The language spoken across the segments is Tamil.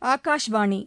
ஆகாஷ்வாணி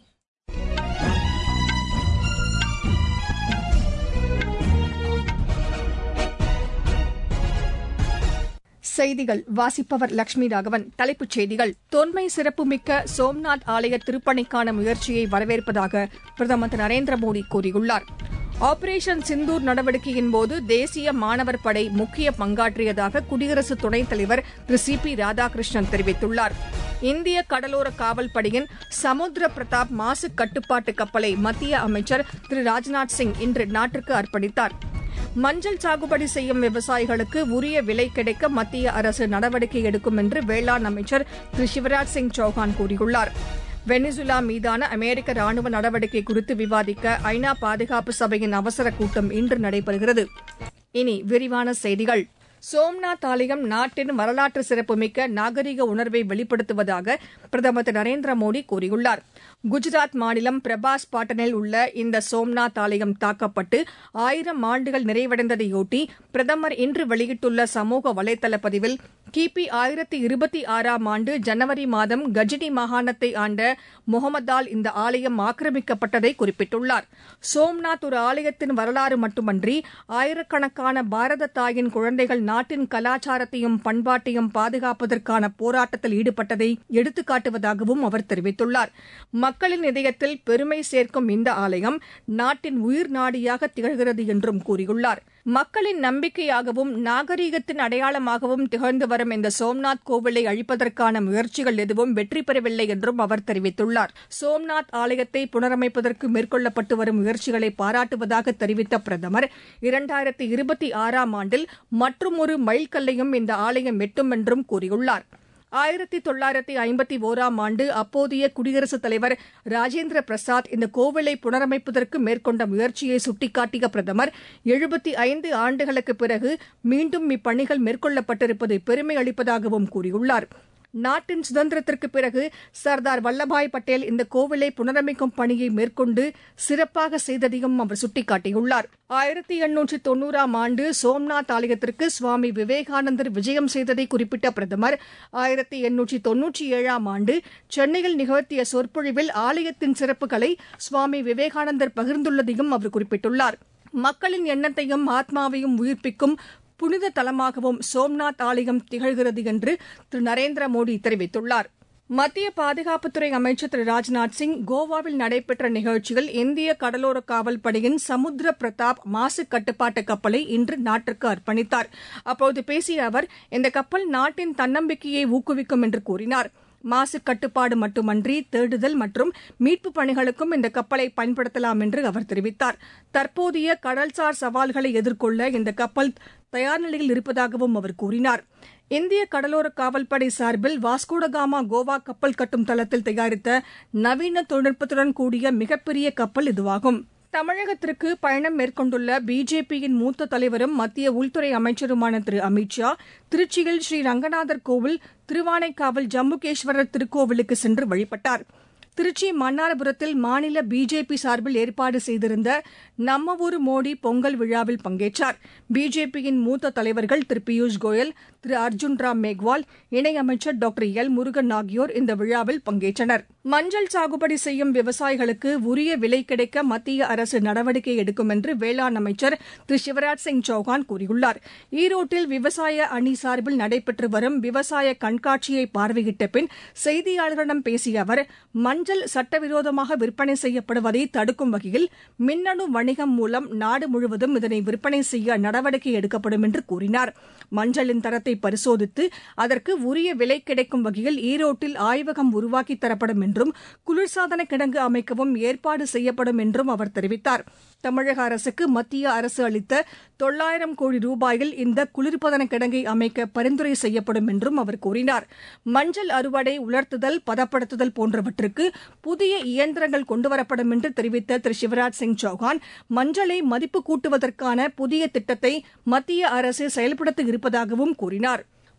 செய்திகள் வாசிப்பவர் லட்சுமி ராகவன் தலைப்புச் செய்திகள் தொன்மை சிறப்புமிக்க சோம்நாத் ஆலய திருப்பணிக்கான முயற்சியை வரவேற்பதாக பிரதமர் திரு நரேந்திர மோடி கூறியுள்ளார் ஆபரேஷன் சிந்தூர் நடவடிக்கையின்போது தேசிய மாணவர் படை முக்கிய பங்காற்றியதாக குடியரசு துணைத் தலைவர் திரு சி பி ராதாகிருஷ்ணன் தெரிவித்துள்ளார் இந்திய கடலோர காவல் படையின் சமுத்திர பிரதாப் மாசு கட்டுப்பாட்டு கப்பலை மத்திய அமைச்சர் திரு ராஜ்நாத் சிங் இன்று நாட்டிற்கு அர்ப்பணித்தார் மஞ்சள் சாகுபடி செய்யும் விவசாயிகளுக்கு உரிய விலை கிடைக்க மத்திய அரசு நடவடிக்கை எடுக்கும் என்று வேளாண் அமைச்சர் திரு சிவராஜ் சிங் சௌஹான் கூறியுள்ளார் வெனிசுலா மீதான அமெரிக்க ராணுவ நடவடிக்கை குறித்து விவாதிக்க ஐநா பாதுகாப்பு சபையின் அவசர கூட்டம் இன்று நடைபெறுகிறது இனி விரிவான செய்திகள் சோம்நாத் ஆலயம் நாட்டின் வரலாற்று சிறப்புமிக்க நாகரிக உணர்வை வெளிப்படுத்துவதாக பிரதமர் திரு நரேந்திர மோடி கூறியுள்ளார் குஜராத் மாநிலம் பிரபாஸ் பாட்டனில் உள்ள இந்த சோம்நாத் ஆலயம் தாக்கப்பட்டு ஆயிரம் ஆண்டுகள் நிறைவடைந்ததையொட்டி பிரதமர் இன்று வெளியிட்டுள்ள சமூக வலைதள பதிவில் கிபி ஆயிரத்தி இருபத்தி ஆறாம் ஆண்டு ஜனவரி மாதம் கஜினி மாகாணத்தை ஆண்ட முகமதால் இந்த ஆலயம் ஆக்கிரமிக்கப்பட்டதை குறிப்பிட்டுள்ளார் சோம்நாத் ஒரு ஆலயத்தின் வரலாறு மட்டுமன்றி ஆயிரக்கணக்கான பாரத தாயின் குழந்தைகள் நாட்டின் கலாச்சாரத்தையும் பண்பாட்டையும் பாதுகாப்பதற்கான போராட்டத்தில் ஈடுபட்டதை எடுத்துக்காட்டுவதாகவும் அவர் தெரிவித்துள்ளார் மக்களின் இதயத்தில் பெருமை சேர்க்கும் இந்த ஆலயம் நாட்டின் உயிர் நாடியாக திகழ்கிறது என்றும் கூறியுள்ளார் மக்களின் நம்பிக்கையாகவும் நாகரீகத்தின் அடையாளமாகவும் திகழ்ந்து வரும் இந்த சோம்நாத் கோவிலை அழிப்பதற்கான முயற்சிகள் எதுவும் வெற்றி பெறவில்லை என்றும் அவர் தெரிவித்துள்ளார் சோம்நாத் ஆலயத்தை புனரமைப்பதற்கு மேற்கொள்ளப்பட்டு வரும் முயற்சிகளை பாராட்டுவதாக தெரிவித்த பிரதமர் இரண்டாயிரத்தி இருபத்தி ஆறாம் ஆண்டில் மற்றுமொரு மைல்கல்லையும் இந்த ஆலயம் எட்டும் என்றும் கூறியுள்ளார் ஆயிரத்தி தொள்ளாயிரத்தி ஐம்பத்தி ஒராம் ஆண்டு அப்போதைய குடியரசுத் தலைவர் ராஜேந்திர பிரசாத் இந்த கோவிலை புனரமைப்பதற்கு மேற்கொண்ட முயற்சியை சுட்டிக்காட்டிய பிரதமர் எழுபத்தி ஐந்து ஆண்டுகளுக்கு பிறகு மீண்டும் இப்பணிகள் மேற்கொள்ளப்பட்டிருப்பது பெருமை அளிப்பதாகவும் கூறியுள்ளார் நாட்டின் சுதந்திரத்திற்கு பிறகு சர்தார் வல்லபாய் பட்டேல் இந்த கோவிலை புனரமைக்கும் பணியை மேற்கொண்டு சிறப்பாக செய்ததையும் அவர் சுட்டிக்காட்டியுள்ளார் ஆயிரத்தி எண்ணூற்றி தொன்னூறாம் ஆண்டு சோம்நாத் ஆலயத்திற்கு சுவாமி விவேகானந்தர் விஜயம் செய்ததை குறிப்பிட்ட பிரதமர் ஆயிரத்தி எண்ணூற்றி தொன்னூற்றி ஏழாம் ஆண்டு சென்னையில் நிகழ்த்திய சொற்பொழிவில் ஆலயத்தின் சிறப்புகளை சுவாமி விவேகானந்தர் பகிர்ந்துள்ளதையும் அவர் குறிப்பிட்டுள்ளார் மக்களின் எண்ணத்தையும் ஆத்மாவையும் உயிர்ப்பிக்கும் புனித தலமாகவும் சோம்நாத் ஆலயம் திகழ்கிறது என்று திரு நரேந்திர மோடி தெரிவித்துள்ளார் மத்திய பாதுகாப்புத்துறை அமைச்சர் திரு ராஜ்நாத் சிங் கோவாவில் நடைபெற்ற நிகழ்ச்சியில் இந்திய கடலோர காவல் படையின் சமுத்திர பிரதாப் மாசு கட்டுப்பாட்டு கப்பலை இன்று நாட்டிற்கு அர்ப்பணித்தார் அப்போது பேசிய அவர் இந்த கப்பல் நாட்டின் தன்னம்பிக்கையை ஊக்குவிக்கும் என்று கூறினார் மாசு கட்டுப்பாடு மட்டுமன்றி தேடுதல் மற்றும் மீட்பு பணிகளுக்கும் இந்த கப்பலை பயன்படுத்தலாம் என்று அவர் தெரிவித்தார் தற்போதைய கடல்சார் சவால்களை எதிர்கொள்ள இந்த கப்பல் தயார் நிலையில் இருப்பதாகவும் அவர் கூறினார் இந்திய கடலோர காவல்படை சார்பில் வாஸ்கோடகாமா கோவா கப்பல் கட்டும் தளத்தில் தயாரித்த நவீன தொழில்நுட்பத்துடன் கூடிய மிகப்பெரிய கப்பல் இதுவாகும் தமிழகத்திற்கு பயணம் மேற்கொண்டுள்ள பிஜேபியின் மூத்த தலைவரும் மத்திய உள்துறை அமைச்சருமான திரு அமித் ஷா திருச்சியில் ஸ்ரீ ரங்கநாதர் கோவில் திருவானைக்காவல் ஜம்புகேஸ்வரர் திருக்கோவிலுக்கு சென்று வழிபட்டார் திருச்சி மன்னார்புரத்தில் மாநில பிஜேபி சார்பில் ஏற்பாடு செய்திருந்த நம்ம ஊரு மோடி பொங்கல் விழாவில் பங்கேற்றார் பிஜேபியின் மூத்த தலைவர்கள் திரு பியூஷ் கோயல் திரு அர்ஜுன் ராம் மேக்வால் இணையமைச்சர் டாக்டர் எல் முருகன் ஆகியோர் இந்த விழாவில் பங்கேற்றனர் மஞ்சள் சாகுபடி செய்யும் விவசாயிகளுக்கு உரிய விலை கிடைக்க மத்திய அரசு நடவடிக்கை எடுக்கும் என்று வேளாண் அமைச்சர் திரு சிவராஜ் சிங் சௌஹான் கூறியுள்ளார் ஈரோட்டில் விவசாய அணி சார்பில் நடைபெற்று வரும் விவசாய கண்காட்சியை பார்வையிட்ட பின் செய்தியாளர்களிடம் பேசிய அவர் மஞ்சள் சட்டவிரோதமாக விற்பனை செய்யப்படுவதை தடுக்கும் வகையில் மின்னணு வணிகம் மூலம் நாடு முழுவதும் இதனை விற்பனை செய்ய நடவடிக்கை எடுக்கப்படும் என்று கூறினார் மஞ்சளின் தரத்தை பரிசோதித்து அதற்கு உரிய விலை கிடைக்கும் வகையில் ஈரோட்டில் ஆய்வகம் உருவாக்கித் தரப்படும் என்றும் குளிர்சாதன கிடங்கு அமைக்கவும் ஏற்பாடு செய்யப்படும் என்றும் அவர் தெரிவித்தார் தமிழக அரசுக்கு மத்திய அரசு அளித்த தொள்ளாயிரம் கோடி ரூபாயில் இந்த குளிர்பதன கிடங்கை அமைக்க பரிந்துரை செய்யப்படும் என்றும் அவர் கூறினார் மஞ்சள் அறுவடை உலர்த்துதல் பதப்படுத்துதல் போன்றவற்றுக்கு புதிய இயந்திரங்கள் கொண்டுவரப்படும் என்று தெரிவித்த திரு சிவராஜ் சிங் சௌஹான் மஞ்சளை மதிப்பு கூட்டுவதற்கான புதிய திட்டத்தை மத்திய அரசு செயல்படுத்த இருப்பதாகவும் கூறினார்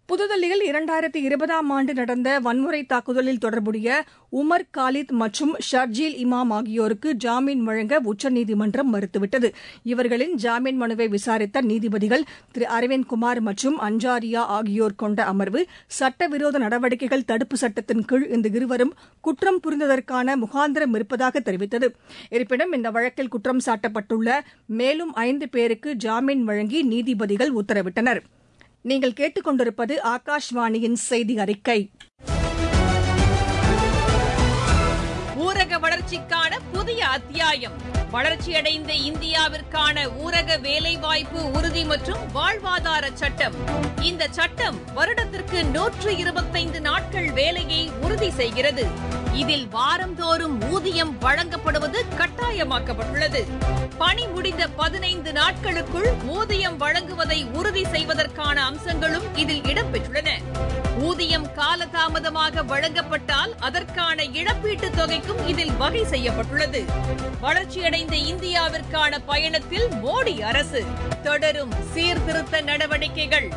புதுதில்லியில் இரண்டாயிரத்தி இருபதாம் ஆண்டு நடந்த வன்முறை தாக்குதலில் தொடர்புடைய உமர் காலித் மற்றும் ஷர்ஜீல் இமாம் ஆகியோருக்கு ஜாமீன் வழங்க உச்சநீதிமன்றம் மறுத்துவிட்டது இவர்களின் ஜாமீன் மனுவை விசாரித்த நீதிபதிகள் திரு அரவிந்த் குமார் மற்றும் அஞ்சாரியா ஆகியோர் கொண்ட அமர்வு சட்டவிரோத நடவடிக்கைகள் தடுப்பு சட்டத்தின் கீழ் இந்த இருவரும் குற்றம் புரிந்ததற்கான முகாந்திரம் இருப்பதாக தெரிவித்தது இருப்பினும் இந்த வழக்கில் குற்றம் சாட்டப்பட்டுள்ள மேலும் ஐந்து பேருக்கு ஜாமீன் வழங்கி நீதிபதிகள் உத்தரவிட்டனா் நீங்கள் கேட்டுக்கொண்டிருப்பது ஆகாஷ்வாணியின் செய்தி அறிக்கை ஊரக வளர்ச்சிக்கான புதிய அத்தியாயம் வளர்ச்சியடைந்த இந்தியாவிற்கான ஊரக வேலைவாய்ப்பு உறுதி மற்றும் வாழ்வாதார சட்டம் இந்த சட்டம் வருடத்திற்கு நூற்று இருபத்தைந்து நாட்கள் வேலையை உறுதி செய்கிறது இதில் வாரந்தோறும் ஊதியம் வழங்கப்படுவது கட்டாயமாக்கப்பட்டுள்ளது பணி முடிந்த பதினைந்து நாட்களுக்குள் ஊதியம் வழங்குவதை உறுதி செய்வதற்கான அம்சங்களும் இதில் இடம்பெற்றுள்ளன ஊதியம் காலதாமதமாக வழங்கப்பட்டால் அதற்கான இழப்பீட்டுத் தொகைக்கும் இதில் வகை செய்யப்பட்டுள்ளது வளர்ச்சியடைந்த இந்தியாவிற்கான பயணத்தில் மோடி அரசு தொடரும் சீர்திருத்த நடவடிக்கைகள்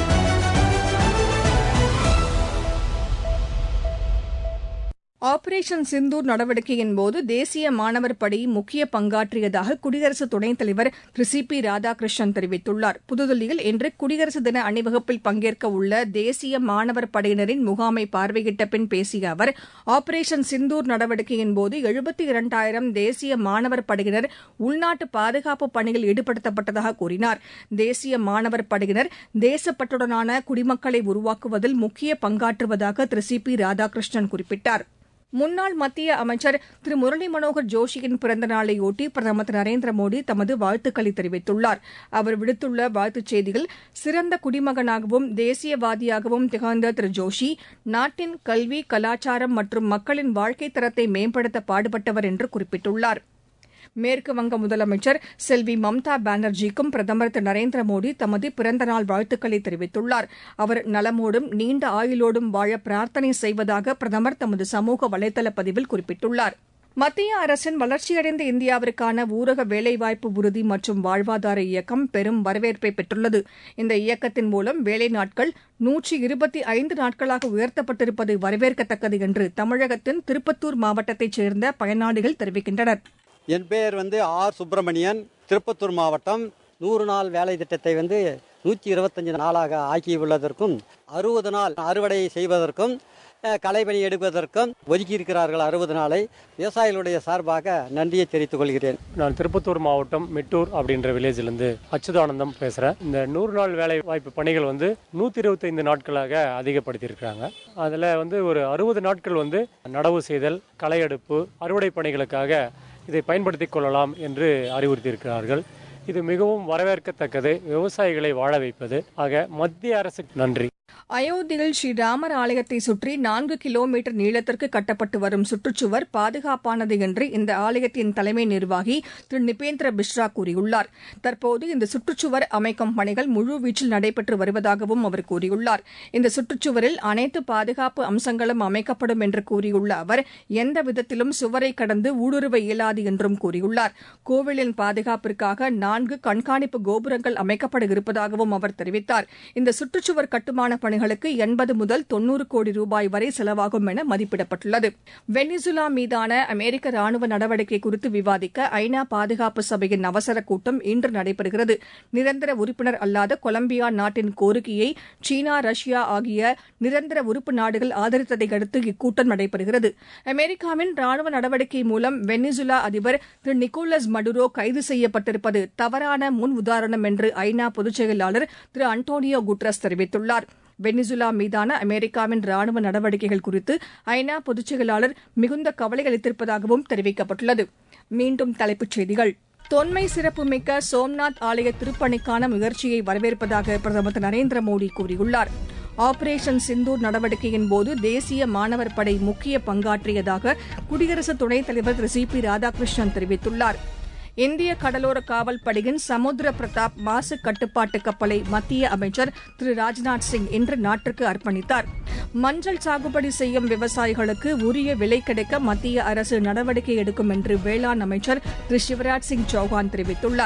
ஆபரேஷன் சிந்தூர் நடவடிக்கையின்போது தேசிய மாணவர் படை முக்கிய பங்காற்றியதாக குடியரசு துணைத் தலைவர் திரு சி பி ராதாகிருஷ்ணன் தெரிவித்துள்ளார் புதுதில்லியில் இன்று குடியரசு தின அணிவகுப்பில் பங்கேற்க உள்ள தேசிய மாணவர் படையினரின் முகாமை பார்வையிட்ட பின் பேசிய அவர் ஆபரேஷன் சிந்தூர் நடவடிக்கையின்போது எழுபத்தி இரண்டாயிரம் தேசிய மாணவர் படையினர் உள்நாட்டு பாதுகாப்பு பணியில் ஈடுபடுத்தப்பட்டதாக கூறினார் தேசிய மாணவர் படையினர் தேசப்பற்றுடனான குடிமக்களை உருவாக்குவதில் முக்கிய பங்காற்றுவதாக திரு சி பி ராதாகிருஷ்ணன் குறிப்பிட்டார் முன்னாள் மத்திய அமைச்சர் திரு முரளி மனோகர் ஜோஷியின் பிறந்த நாளையொட்டி பிரதமர் திரு நரேந்திர மோடி தமது வாழ்த்துக்களை தெரிவித்துள்ளார் அவர் விடுத்துள்ள வாழ்த்துச் செய்தியில் சிறந்த குடிமகனாகவும் தேசியவாதியாகவும் திகழ்ந்த திரு ஜோஷி நாட்டின் கல்வி கலாச்சாரம் மற்றும் மக்களின் வாழ்க்கைத் தரத்தை மேம்படுத்த பாடுபட்டவர் என்று குறிப்பிட்டுள்ளார் மேற்குவங்க முதலமைச்சர் செல்வி மம்தா பானர்ஜிக்கும் பிரதமர் திரு நரேந்திர மோடி தமது பிறந்தநாள் வாழ்த்துக்களை தெரிவித்துள்ளார் அவர் நலமோடும் நீண்ட ஆயுளோடும் வாழ பிரார்த்தனை செய்வதாக பிரதமர் தமது சமூக வலைதள பதிவில் குறிப்பிட்டுள்ளார் மத்திய அரசின் வளர்ச்சியடைந்த இந்தியாவிற்கான ஊரக வேலைவாய்ப்பு உறுதி மற்றும் வாழ்வாதார இயக்கம் பெரும் வரவேற்பை பெற்றுள்ளது இந்த இயக்கத்தின் மூலம் வேலை நாட்கள் நூற்றி இருபத்தி ஐந்து நாட்களாக உயர்த்தப்பட்டிருப்பது வரவேற்கத்தக்கது என்று தமிழகத்தின் திருப்பத்தூர் மாவட்டத்தைச் சேர்ந்த பயனாளிகள் தெரிவிக்கின்றனர் என் பெயர் வந்து ஆர் சுப்பிரமணியன் திருப்பத்தூர் மாவட்டம் நூறு நாள் வேலை திட்டத்தை வந்து நூற்றி இருபத்தஞ்சு நாளாக ஆக்கியுள்ளதற்கும் அறுபது நாள் அறுவடை செய்வதற்கும் களைபணி எடுப்பதற்கும் ஒதுக்கி இருக்கிறார்கள் அறுபது நாளை விவசாயிகளுடைய சார்பாக நன்றியை தெரிவித்துக் கொள்கிறேன் நான் திருப்பத்தூர் மாவட்டம் மெட்டூர் அப்படின்ற வில்லேஜ்லேருந்து அச்சுதானந்தம் பேசுகிறேன் இந்த நூறு நாள் வேலை வாய்ப்பு பணிகள் வந்து நூற்றி இருபத்தைந்து நாட்களாக அதிகப்படுத்தியிருக்கிறாங்க அதில் வந்து ஒரு அறுபது நாட்கள் வந்து நடவு செய்தல் களை எடுப்பு அறுவடை பணிகளுக்காக இதை பயன்படுத்திக் கொள்ளலாம் என்று அறிவுறுத்தியிருக்கிறார்கள் இது மிகவும் வரவேற்கத்தக்கது விவசாயிகளை வாழ வைப்பது ஆக மத்திய அரசுக்கு நன்றி அயோத்தியில் ஸ்ரீராமர் ஆலயத்தை சுற்றி நான்கு கிலோமீட்டர் நீளத்திற்கு கட்டப்பட்டு வரும் சுற்றுச்சுவர் பாதுகாப்பானது என்று இந்த ஆலயத்தின் தலைமை நிர்வாகி திரு நிபேந்திர பிஸ்ரா கூறியுள்ளார் தற்போது இந்த சுற்றுச்சுவர் அமைக்கும் பணிகள் முழுவீச்சில் நடைபெற்று வருவதாகவும் அவர் கூறியுள்ளார் இந்த சுற்றுச்சுவரில் அனைத்து பாதுகாப்பு அம்சங்களும் அமைக்கப்படும் என்று கூறியுள்ள அவர் எந்த விதத்திலும் சுவரை கடந்து ஊடுருவ இயலாது என்றும் கூறியுள்ளார் கோவிலின் பாதுகாப்பிற்காக நான்கு கண்காணிப்பு கோபுரங்கள் அமைக்கப்பட இருப்பதாகவும் அவர் தெரிவித்தார் இந்த சுற்றுச்சுவர் கட்டுமான பணிகளுக்கு எண்பது முதல் தொன்னூறு கோடி ரூபாய் வரை செலவாகும் என மதிப்பிடப்பட்டுள்ளது வெனிசுலா மீதான அமெரிக்க ராணுவ நடவடிக்கை குறித்து விவாதிக்க ஐநா பாதுகாப்பு சபையின் அவசர கூட்டம் இன்று நடைபெறுகிறது நிரந்தர உறுப்பினர் அல்லாத கொலம்பியா நாட்டின் கோரிக்கையை சீனா ரஷ்யா ஆகிய நிரந்தர உறுப்பு நாடுகள் ஆதரித்ததை அடுத்து இக்கூட்டம் நடைபெறுகிறது அமெரிக்காவின் ராணுவ நடவடிக்கை மூலம் வெனிசுலா அதிபர் திரு நிக்கோலஸ் மடுரோ கைது செய்யப்பட்டிருப்பது தவறான முன் உதாரணம் என்று ஐநா பொதுச் செயலாளர் திரு அன்டோனியோ குட்ரஸ் தெரிவித்துள்ளார் வெனிசுலா மீதான அமெரிக்காவின் ராணுவ நடவடிக்கைகள் குறித்து ஐநா பொதுச் செயலாளர் மிகுந்த கவலை அளித்திருப்பதாகவும் தெரிவிக்கப்பட்டுள்ளது மீண்டும் தலைப்புச் செய்திகள் தொன்மை சிறப்புமிக்க சோம்நாத் ஆலய திருப்பணிக்கான முயற்சியை வரவேற்பதாக பிரதமர் திரு நரேந்திர மோடி கூறியுள்ளார் ஆபரேஷன் சிந்தூர் நடவடிக்கையின் போது தேசிய மாணவர் படை முக்கிய பங்காற்றியதாக குடியரசு துணைத் தலைவர் திரு சி பி ராதாகிருஷ்ணன் தெரிவித்துள்ளார் இந்திய கடலோர காவல் படையின் சமுத்திர பிரதாப் மாசு கட்டுப்பாட்டு கப்பலை மத்திய அமைச்சர் திரு ராஜ்நாத் சிங் இன்று நாட்டிற்கு அர்ப்பணித்தார் மஞ்சள் சாகுபடி செய்யும் விவசாயிகளுக்கு உரிய விலை கிடைக்க மத்திய அரசு நடவடிக்கை எடுக்கும் என்று வேளாண் அமைச்சர் திரு சிவராஜ் சிங் சௌஹான் தெரிவித்துள்ளார்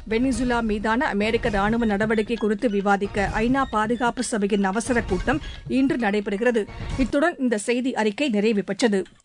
வெனிசுலா மீதான அமெரிக்க ராணுவ நடவடிக்கை குறித்து விவாதிக்க ஐநா பாதுகாப்பு சபையின் அவசர கூட்டம் இன்று நடைபெறுகிறது இத்துடன் இந்த செய்தி அறிக்கை நிறைவு பெற்றது